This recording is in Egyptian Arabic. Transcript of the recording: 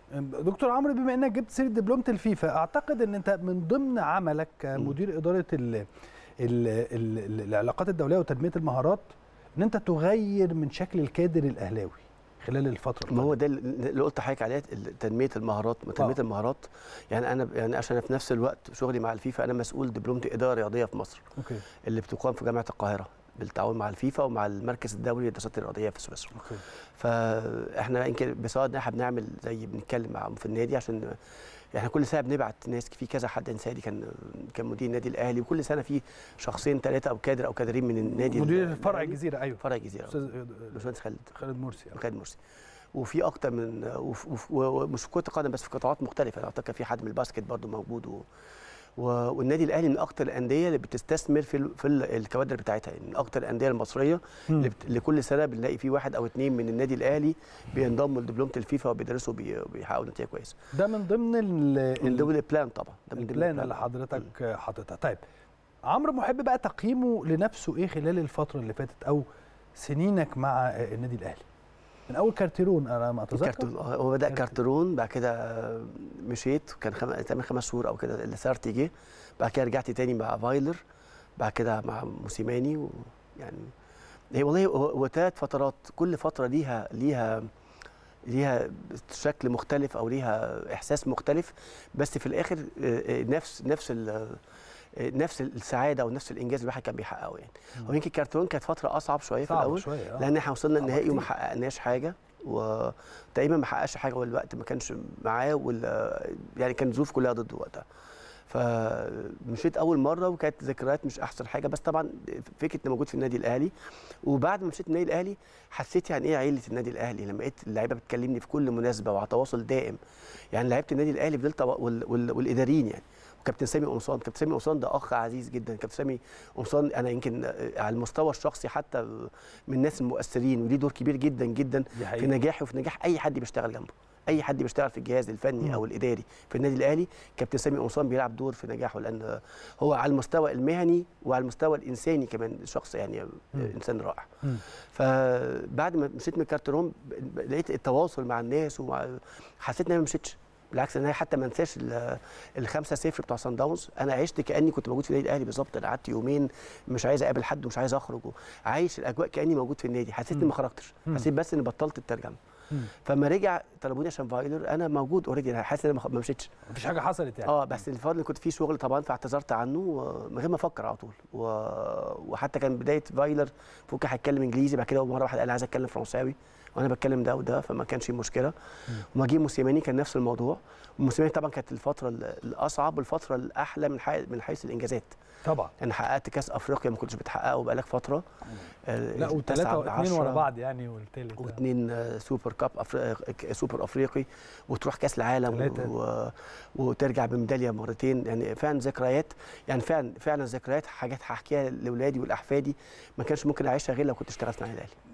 دكتور عمرو بما انك جبت سيره دبلومه الفيفا اعتقد ان انت من ضمن عملك كمدير اداره ال ال ال العلاقات الدوليه وتنميه المهارات ان انت تغير من شكل الكادر الاهلاوي خلال الفتره ما هو ده اللي قلت لحضرتك عليه تنميه المهارات تنميه آه. المهارات يعني انا يعني عشان أنا في نفس الوقت شغلي مع الفيفا انا مسؤول دبلومه اداره رياضيه في مصر اوكي اللي بتقام في جامعه القاهره بالتعاون مع الفيفا ومع المركز الدولي للدراسات الرياضيه في سويسرا اوكي فاحنا يمكن بصواب احنا بنعمل زي بنتكلم معاهم في النادي عشان يعني كل سنه بنبعت ناس في كذا حد انساني كان كان مدير النادي الاهلي وكل سنه في شخصين ثلاثه او كادر او كادرين من النادي مدير فرع الأهلي. الجزيره ايوه فرع الجزيره استاذ باشمهندس خالد خالد مرسي خالد مرسي وفي اكتر من وف- وف- ومش في كره القدم بس في قطاعات مختلفه يعني اعتقد كان في حد من الباسكت برضو موجود و و- والنادي الاهلي من اكتر الانديه اللي بتستثمر في ال- في ال- الكوادر بتاعتها يعني من اكتر الانديه المصريه اللي, بت... اللي كل سنه بنلاقي في واحد او اثنين من النادي الاهلي بينضموا لدبلومه الفيفا وبيدرسوا وبي- وبيحققوا نتيجه كويسه ده من ضمن ال- من ال- ضمن البلان طبعا ده من ضمن البلان اللي حضرتك حاططها طيب عمرو محب بقى تقييمه لنفسه ايه خلال الفتره اللي فاتت او سنينك مع النادي الاهلي من اول كارتيرون انا ما اتذكر كارتون آه، هو بدا كارتون. كارترون بعد كده آه، مشيت كان خم... تقريبا خمس شهور او كده اللي سارتي جه بعد كده رجعت تاني مع فايلر بعد كده مع موسيماني ويعني هي والله هو- هو ثلاث فترات كل فتره ليها ليها ليها شكل مختلف او ليها احساس مختلف بس في الاخر آه، آه، نفس نفس ال- آه، نفس السعاده ونفس الانجاز اللي الواحد كان بيحققه يعني هو يمكن كارتون كانت فتره اصعب شويه في صعب الاول شويه آه. لان احنا وصلنا صعبة النهائي وما كتير. حققناش حاجه وتقريبا ما حققش حاجه والوقت ما كانش معاه وال يعني كان الظروف كلها ضده وقتها فمشيت اول مره وكانت ذكريات مش احسن حاجه بس طبعا فكره اني موجود في النادي الاهلي وبعد ما مشيت النادي الاهلي حسيت يعني ايه عيله النادي الاهلي لما لقيت اللعيبه بتكلمني في كل مناسبه وعلى تواصل دائم يعني لعيبه النادي الاهلي فضلت وال... وال... والاداريين يعني وكابتن سامي قمصان كابتن سامي قمصان ده اخ عزيز جدا كابتن سامي قمصان انا يمكن على المستوى الشخصي حتى من الناس المؤثرين وليه دور كبير جدا جدا دي في حقيقة. نجاحي وفي نجاح اي حد بيشتغل جنبه اي حد بيشتغل في الجهاز الفني مم. او الاداري في النادي الاهلي كابتن سامي قمصان بيلعب دور في نجاحه لان هو على المستوى المهني وعلى المستوى الانساني كمان شخص يعني مم. انسان رائع مم. فبعد ما مشيت من كارترون ب- لقيت التواصل مع الناس ومع حسيت ان انا ما مشيتش بالعكس ان انا حتى ما انساش ال- الخمسة صفر بتوع سان داونز انا عشت كاني كنت موجود في النادي الاهلي بالظبط انا قعدت يومين مش عايز اقابل حد ومش عايز اخرج عايش الاجواء كاني موجود في النادي حسيت اني مم. ما خرجتش مم. حسيت بس اني بطلت الترجمه مم. فما رجع طلبوني عشان فايلر انا موجود اوريدي انا حاسس ان انا ما- ما مشيتش مفيش حاجه حصلت يعني اه بس الفضل اللي كنت فيه شغل طبعا فاعتذرت عنه و- من غير ما افكر على طول و... وحتى كان بدايه فايلر فوكا هيتكلم انجليزي بعد كده مره واحده قال عايز اتكلم فرنساوي وانا بتكلم ده وده فما كانش فيه مشكله وما جه موسيماني كان نفس الموضوع وموسيماني طبعا كانت الفتره ال- الاصعب والفتره الاحلى من حي... من حيث الانجازات طبعا انا حققت كاس افريقيا ما كنتش بتحققه بقالك فتره آه، لا تسعة وثلاثه واثنين ورا بعشرة. بعض يعني والتالت ده. واثنين آه، سوبر كاب أفريقي سوبر افريقي وتروح كاس العالم ثلاثة. و... وترجع بميداليه مرتين يعني فعلا ذكريات يعني فعلا فعلا ذكريات حاجات هحكيها لاولادي ولاحفادي ما كانش ممكن اعيشها غير لو كنت اشتغلت مع النادي الاهلي